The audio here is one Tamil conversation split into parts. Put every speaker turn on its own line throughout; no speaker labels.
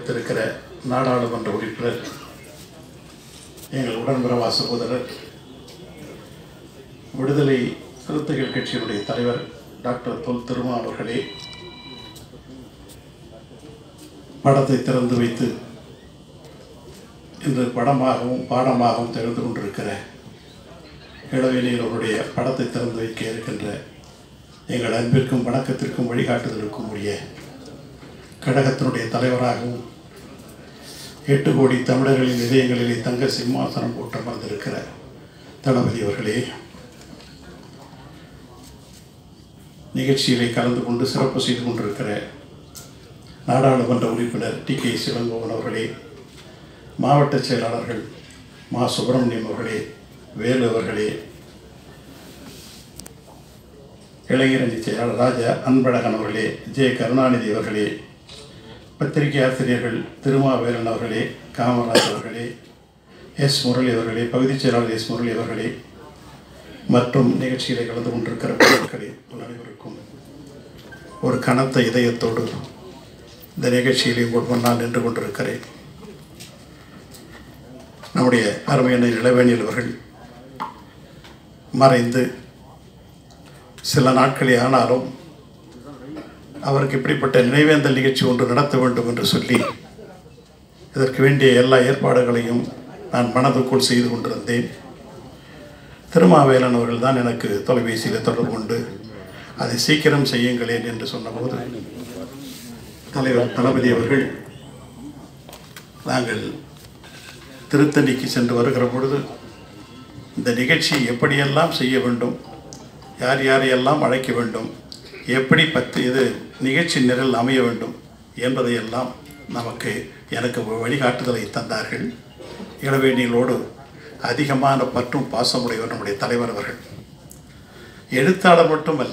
கொடுத்திருக்கிற நாடாளுமன்ற உறுப்பினர் எங்கள் உடன்பிறவா சகோதரர் விடுதலை சிறுத்தைகள் கட்சியினுடைய தலைவர் டாக்டர் தொல் திருமா அவர்களே படத்தை திறந்து வைத்து இன்று படமாகவும் பாடமாகவும் திகழ்ந்து கொண்டிருக்கிற இளவேலியில் அவருடைய படத்தை திறந்து வைக்க இருக்கின்ற எங்கள் அன்பிற்கும் வணக்கத்திற்கும் வழிகாட்டுதலுக்கும் உரிய கழகத்தினுடைய தலைவராகவும் எட்டு கோடி தமிழர்களின் இதயங்களிலே தங்க சிம்மாசனம் போட்டு அமர்ந்திருக்கிற தளபதி அவர்களே நிகழ்ச்சியிலே கலந்து கொண்டு சிறப்பு செய்து கொண்டிருக்கிற நாடாளுமன்ற உறுப்பினர் டி கே சிவங்கோவன் அவர்களே மாவட்ட செயலாளர்கள் மா சுப்பிரமணியம் அவர்களே வேலு அவர்களே இளைஞரணி செயலாளர் ராஜா அன்பழகன் அவர்களே ஜே கருணாநிதி அவர்களே பத்திரிகை ஆசிரியர்கள் திருமாவேலன் அவர்களே காமராஜ் அவர்களே எஸ் முரளி அவர்களே பகுதிச் செயலாளர் எஸ் முரளி அவர்களே மற்றும் நிகழ்ச்சியிலே கலந்து கொண்டிருக்கிற பொருட்களே உங்கள் அனைவருக்கும் ஒரு கனத்த இதயத்தோடு இந்த நிகழ்ச்சியிலே உங்கள் முன்னால் நின்று கொண்டிருக்கிறேன் நம்முடைய அருமையான இளவேணியல் அவர்கள் மறைந்து சில நாட்களே ஆனாலும் அவருக்கு இப்படிப்பட்ட நினைவேந்தல் நிகழ்ச்சி ஒன்று நடத்த வேண்டும் என்று சொல்லி இதற்கு வேண்டிய எல்லா ஏற்பாடுகளையும் நான் மனதுக்குள் செய்து கொண்டிருந்தேன் திருமாவேலன் அவர்கள் தான் எனக்கு தொலைபேசியில் தொடர்பு கொண்டு அதை சீக்கிரம் செய்யுங்களேன் என்று சொன்னபோது தலைவர் தளபதி அவர்கள் நாங்கள் திருத்தணிக்கு சென்று வருகிற பொழுது இந்த நிகழ்ச்சி எப்படியெல்லாம் செய்ய வேண்டும் யார் யாரையெல்லாம் அழைக்க வேண்டும் எப்படி பத்து இது நிகழ்ச்சி நிரல் அமைய வேண்டும் என்பதையெல்லாம் நமக்கு எனக்கு வழிகாட்டுதலை தந்தார்கள் இளவேணிகளோடு அதிகமான பற்றும் பாசமுடையவர் நம்முடைய தலைவர் அவர்கள் எழுத்தாளர் மட்டுமல்ல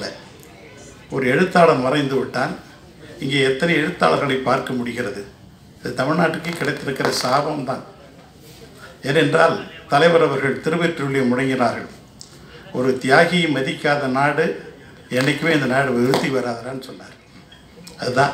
ஒரு எழுத்தாளர் மறைந்து விட்டால் இங்கே எத்தனை எழுத்தாளர்களை பார்க்க முடிகிறது இது தமிழ்நாட்டுக்கு கிடைத்திருக்கிற சாபம் தான் ஏனென்றால் தலைவர் அவர்கள் திருவெற்றியுள்ளே முடங்கினார்கள் ஒரு தியாகியை மதிக்காத நாடு என்றைக்குமே இந்த நாடு விருத்தி வராதரான்னு சொன்னார் அதுதான்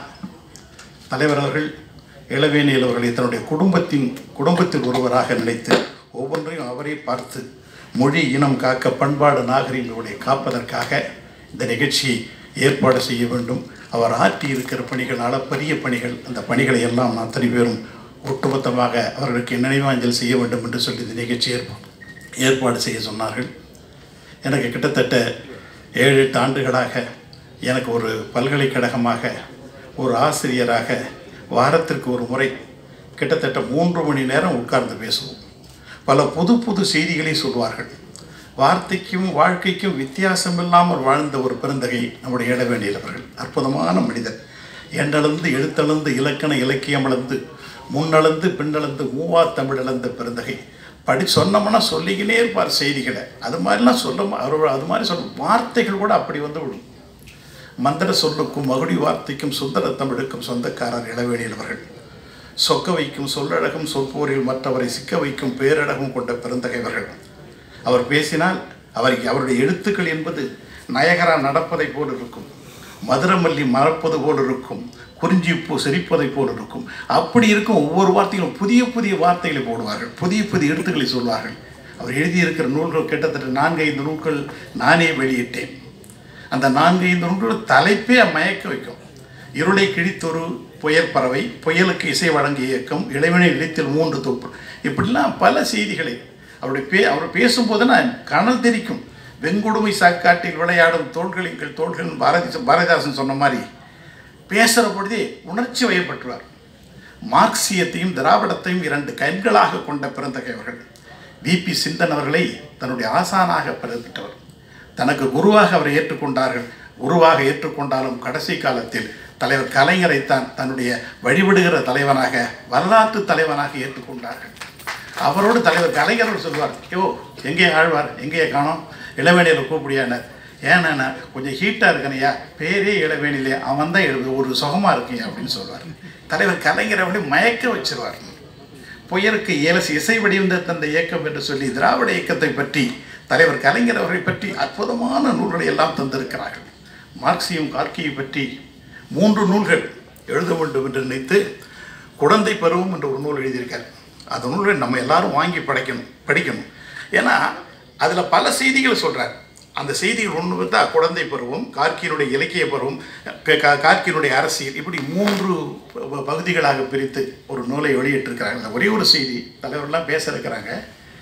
தலைவர் அவர்கள் இளவேணியில் அவர்களை தன்னுடைய குடும்பத்தின் குடும்பத்தில் ஒருவராக நினைத்து ஒவ்வொன்றையும் அவரே பார்த்து மொழி இனம் காக்க பண்பாடு நாகரிகங்களுடைய காப்பதற்காக இந்த நிகழ்ச்சியை ஏற்பாடு செய்ய வேண்டும் அவர் ஆற்றி இருக்கிற பணிகள் அளப்பரிய பணிகள் அந்த பணிகளை எல்லாம் அத்தனை பேரும் ஒட்டுமொத்தமாக அவர்களுக்கு நினைவாஞ்சல் செய்ய வேண்டும் என்று சொல்லி இந்த நிகழ்ச்சி ஏற்பா ஏற்பாடு செய்ய சொன்னார்கள் எனக்கு கிட்டத்தட்ட ஏழு எட்டு ஆண்டுகளாக எனக்கு ஒரு பல்கலைக்கழகமாக ஒரு ஆசிரியராக வாரத்திற்கு ஒரு முறை கிட்டத்தட்ட மூன்று மணி நேரம் உட்கார்ந்து பேசுவோம் பல புது புது செய்திகளை சொல்வார்கள் வார்த்தைக்கும் வாழ்க்கைக்கும் வித்தியாசம் இல்லாமல் வாழ்ந்த ஒரு பெருந்தகை நம்முடைய இளவேணியர் அவர்கள் அற்புதமான மனிதர் எண்ணளந்து எழுத்தளந்து இலக்கண இலக்கியம் அளந்து முன்னளந்து பின்னளந்து மூவா தமிழளந்த பெருந்தகை படி சொன்னோம்னா சொல்லிக்கினே இருப்பார் செய்திகளை அது மாதிரிலாம் சொல்ல அவர் அது மாதிரி சொல்ல வார்த்தைகள் கூட அப்படி வந்து விடும் மந்திர சொல்லுக்கும் மகுடி வார்த்தைக்கும் சுந்தர தமிழுக்கும் சொந்தக்காரர் இளவேணியர் அவர்கள் சொக்க வைக்கும் சொல்லழகும் சொற்போரில் மற்றவரை சிக்க வைக்கும் பேரழகும் கொண்ட பெருந்தகைவர்கள் அவர் பேசினால் அவர் அவருடைய எழுத்துக்கள் என்பது நயகரா நடப்பதை போல் இருக்கும் மதுரமல்லி மறப்பது போல் இருக்கும் குறிஞ்சி பூ சிரிப்பதை போல் இருக்கும் அப்படி இருக்கும் ஒவ்வொரு வார்த்தைகளும் புதிய புதிய வார்த்தைகளை போடுவார்கள் புதிய புதிய எழுத்துக்களை சொல்வார்கள் அவர் எழுதியிருக்கிற நூல்கள் கிட்டத்தட்ட நான்கு ஐந்து நூல்கள் நானே வெளியிட்டேன் அந்த நான்கு ஐந்து நூல்கள் தலைப்பே மயக்க வைக்கும் இருளை கிழித்தொரு புயல் பறவை புயலுக்கு இசை வழங்கிய இயக்கம் இளைவனை இழித்தில் மூன்று தொப்பு இப்படிலாம் பல செய்திகளை அவருடைய பே அவர் பேசும்போது நான் கனல் தெரிக்கும் வெண்கொடுமை சாக்காட்டில் விளையாடும் தோள்களின் கீழ் தோள்கள் பாரதி பாரதிதாசன் சொன்ன மாதிரி பேசுகிற பொழுதே உணர்ச்சி வயப்பட்டுவார் மார்க்சியத்தையும் திராவிடத்தையும் இரண்டு கண்களாக கொண்ட பிறந்தகையவர்கள் விபி சிந்தன் அவர்களை தன்னுடைய ஆசானாக பிறப்பிட்டவர் தனக்கு குருவாக அவரை ஏற்றுக்கொண்டார்கள் குருவாக ஏற்றுக்கொண்டாலும் கடைசி காலத்தில் தலைவர் கலைஞரைத்தான் தன்னுடைய வழிபடுகிற தலைவனாக வரலாற்று தலைவனாக ஏற்றுக்கொண்டார்கள் அவரோடு தலைவர் கலைஞரோடு சொல்வார் யோ எங்கே ஆழ்வார் எங்கேயே காணோம் இளவேணியில் கூப்பிடியானார் ஏன்னா கொஞ்சம் ஹீட்டாக இருக்கணையா பேரே இளவேணிலே அவன் தான் எழுது ஒரு சுகமாக இருக்கியா அப்படின்னு சொல்வார் தலைவர் கலைஞரை அப்படியே மயக்க வச்சிருவார் புயலுக்கு இயலசி இசை வடிவந்த தந்த இயக்கம் என்று சொல்லி திராவிட இயக்கத்தை பற்றி தலைவர் கலைஞர் அவரை பற்றி அற்புதமான நூல்களை எல்லாம் தந்திருக்கிறார்கள் மார்க்சியம் கார்கியை பற்றி மூன்று நூல்கள் எழுத வேண்டும் என்று நினைத்து குழந்தை பருவம் என்ற ஒரு நூல் எழுதியிருக்கார் அந்த நூலை நம்ம எல்லாரும் வாங்கி படைக்கணும் படிக்கணும் ஏன்னா அதில் பல செய்திகள் சொல்கிறார் அந்த செய்திகள் ஒன்று தான் குழந்தை பருவம் கார்க்கியினுடைய இலக்கிய பருவம் க- க- கார்க்கியினுடைய அரசியல் இப்படி மூன்று ப- பகுதிகளாக பிரித்து ஒரு நூலை வெளியிட்டிருக்கிறாங்க அந்த ஒரே ஒரு செய்தி தலைவர்லாம் பேச இருக்கிறாங்க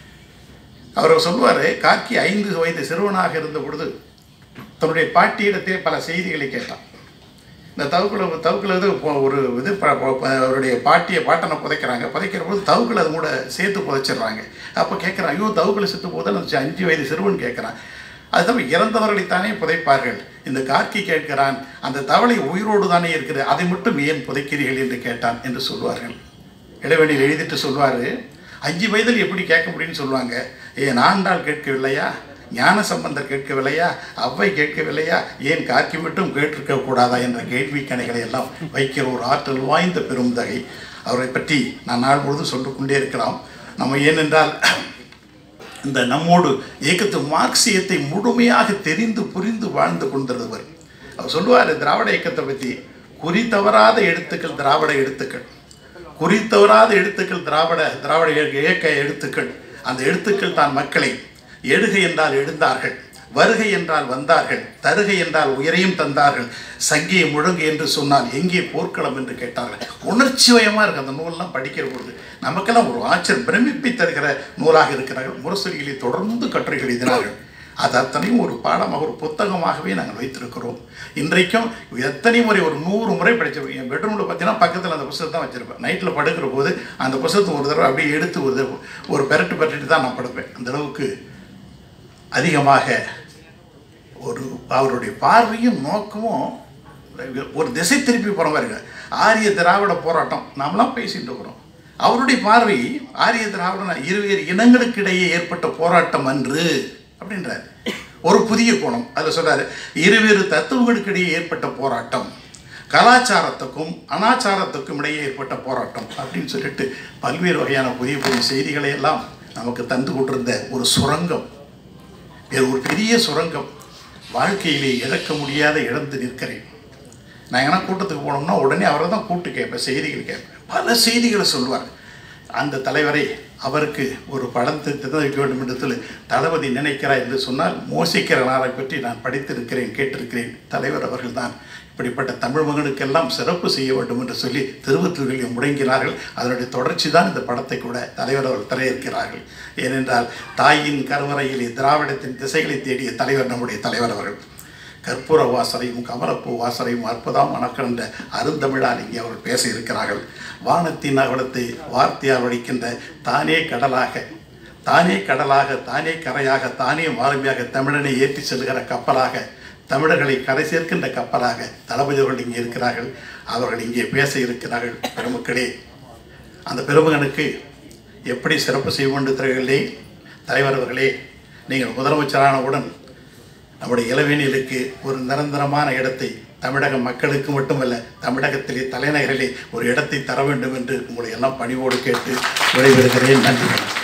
அவர் சொல்லுவார் கார்க்கி ஐந்து வயது சிறுவனாக இருந்த பொழுது தன்னுடைய பாட்டியிடத்தே பல செய்திகளை கேட்டான் இந்த தவுக்குல தவுக்குல இது இப்போ ஒரு இது ப- ப- ப- அவருடைய பாட்டியை பாட்டனை புதைக்கிறாங்க புதைக்கிற போது தவுக்குல அது கூட சேர்த்து புதைச்சிடுறாங்க அப்போ கேட்குறான் ஐயோ தவுக்குல செத்து போது அந்த அஞ்சு வயது சிறுவன் கேட்குறான் அது தவிர இறந்தவர்களைத்தானே புதைப்பார்கள் இந்த கார்க்கி கேட்கிறான் அந்த தவளை உயிரோடு தானே இருக்குது அதை மட்டும் ஏன் புதைக்கிறீர்கள் என்று கேட்டான் என்று சொல்வார்கள் இடைவெளியில் எழுதிட்டு சொல்வார் அஞ்சு வயதில் எப்படி கேட்க முடியும்னு சொல்லுவாங்க ஏன் ஆண்டாள் கேட்கவில்லையா ஞான சம்பந்தர் கேட்கவில்லையா அவ்வை கேட்கவில்லையா ஏன் காக்கி மட்டும் கேட்டிருக்க கூடாதா என்ற கேள்வி கணைகளை எல்லாம் வைக்கிற ஒரு ஆற்றல் வாய்ந்த பெருந்தகை அவரை பற்றி நான் நாள் முழுதும் சொல்லிக் கொண்டே இருக்கலாம் நம்ம ஏனென்றால் இந்த நம்மோடு இயக்கத்து மார்க்சியத்தை முழுமையாக தெரிந்து புரிந்து வாழ்ந்து கொண்டிருந்தவர் அவர் சொல்லுவார் திராவிட இயக்கத்தை பற்றி குறி தவறாத எழுத்துக்கள் திராவிட எழுத்துக்கள் குறி தவறாத எழுத்துக்கள் திராவிட திராவிட இயக்க- இயக்க எழுத்துக்கள் அந்த எழுத்துக்கள் தான் மக்களை எடுகை என்றால் எழுந்தார்கள் வருகை என்றால் வந்தார்கள் தருகை என்றால் உயரையும் தந்தார்கள் சங்கியை முழங்கு என்று சொன்னால் எங்கே போர்க்களம் என்று கேட்டார்கள் உணர்ச்சி வயமாக இருக்கு அந்த நூலெல்லாம் படிக்கிற பொழுது நமக்கெல்லாம் ஒரு ஆச்சர் பிரமிப்பை தருகிற நூலாக இருக்கிறார்கள் முரசொலிகளை தொடர்ந்து கட்டுரைகள் எழுதினார்கள் அது அத்தனையும் ஒரு பாடமாக ஒரு புத்தகமாகவே நாங்கள் வைத்திருக்கிறோம் இன்றைக்கும் எத்தனை முறை ஒரு நூறு முறை படிச்சிருப்பேன் என் பெட்ரூமில் பார்த்தீங்கன்னா பக்கத்தில் அந்த புத்தகத்தை தான் வச்சிருப்பேன் நைட்டில் படுக்கிற போது அந்த புத்தகத்தை ஒரு தடவை அப்படியே எடுத்து ஒரு தடவை ஒரு பெரட்டு பெரட்டிட்டு தான் நான் படுப்பேன் அந்த அளவுக்கு அதிகமாக ஒரு அவருடைய பார்வையும் நோக்கமும் ஒரு திசை திருப்பி போகிற மாதிரி இருக்கு. ஆரிய திராவிட போராட்டம் நாமெல்லாம் பேசிட்டு இருக்கிறோம் அவருடைய பார்வை ஆரிய திராவிட இருவேறு இனங்களுக்கு இடையே ஏற்பட்ட போராட்டம் அன்று அப்படின்றார் ஒரு புதிய கோணம் அதில் சொல்றாரு இருவேறு தத்துவங்களுக்கு இடையே ஏற்பட்ட போராட்டம் கலாச்சாரத்துக்கும் அனாச்சாரத்துக்கும் இடையே ஏற்பட்ட போராட்டம் அப்படின்னு சொல்லிட்டு பல்வேறு வகையான புதிய புதிய செய்திகளை எல்லாம் நமக்கு தந்து கொண்டிருந்த ஒரு சுரங்கம் இது ஒரு பெரிய சுரங்கம் வாழ்க்கையிலே இழக்க முடியாத இழந்து நிற்கிறேன் நான் எங்கன்னா கூட்டத்துக்கு போனோம்னா உடனே அவரை தான் கூப்பிட்டு கேட்பேன் செய்திகள் கேட்பேன் பல செய்திகளை சொல்லுவார் அந்த தலைவரை அவருக்கு ஒரு படம் திட்ட வைக்க வேண்டும் என்று சொல்லி தளபதி நினைக்கிறார் என்று சொன்னால் மோசிக்கிறனாரை பற்றி நான் படித்திருக்கிறேன் கேட்டிருக்கிறேன் தலைவர் அவர்கள்தான் இப்படிப்பட்ட தமிழ் மகனுக்கெல்லாம் சிறப்பு செய்ய வேண்டும் என்று சொல்லி திருவத்தூரில் முடங்கினார்கள் அதனுடைய தொடர்ச்சி தான் இந்த படத்தை கூட தலைவர் அவர்கள் திரையிற்கிறார்கள் ஏனென்றால் தாயின் கருவறையிலே திராவிடத்தின் திசைகளை தேடிய தலைவர் நம்முடைய தலைவர் அவர்கள் கற்பூர வாசரையும் கமலப்பூ வாசரையும் அற்புதம் மணக்கின்ற அருந்தமிழால் இங்கே அவர்கள் பேச இருக்கிறார்கள் வானத்தின் அவலத்தை வார்த்தையால் வடிக்கின்ற தானே கடலாக தானே கடலாக தானே கரையாக தானே மாலுமியாக தமிழனை ஏற்றி செல்கிற கப்பலாக தமிழர்களை கரை சேர்க்கின்ற கப்பலாக தளபதி அவர்கள் இங்கே இருக்கிறார்கள் அவர்கள் இங்கே பேச இருக்கிறார்கள் பெருமக்களே அந்த பெருமகனுக்கு எப்படி சிறப்பு செய்ய வேண்டும் தெரியவில்லை தலைவர் அவர்களே நீங்கள் முதலமைச்சரானவுடன் நம்முடைய இளவேனிலுக்கு ஒரு நிரந்தரமான இடத்தை தமிழக மக்களுக்கு மட்டுமல்ல தமிழகத்திலே தலைநகரிலே ஒரு இடத்தை தர வேண்டும் என்று உங்களை எல்லாம் பணிவோடு கேட்டு விடைபெறுகிறேன் நன்றி வணக்கம்.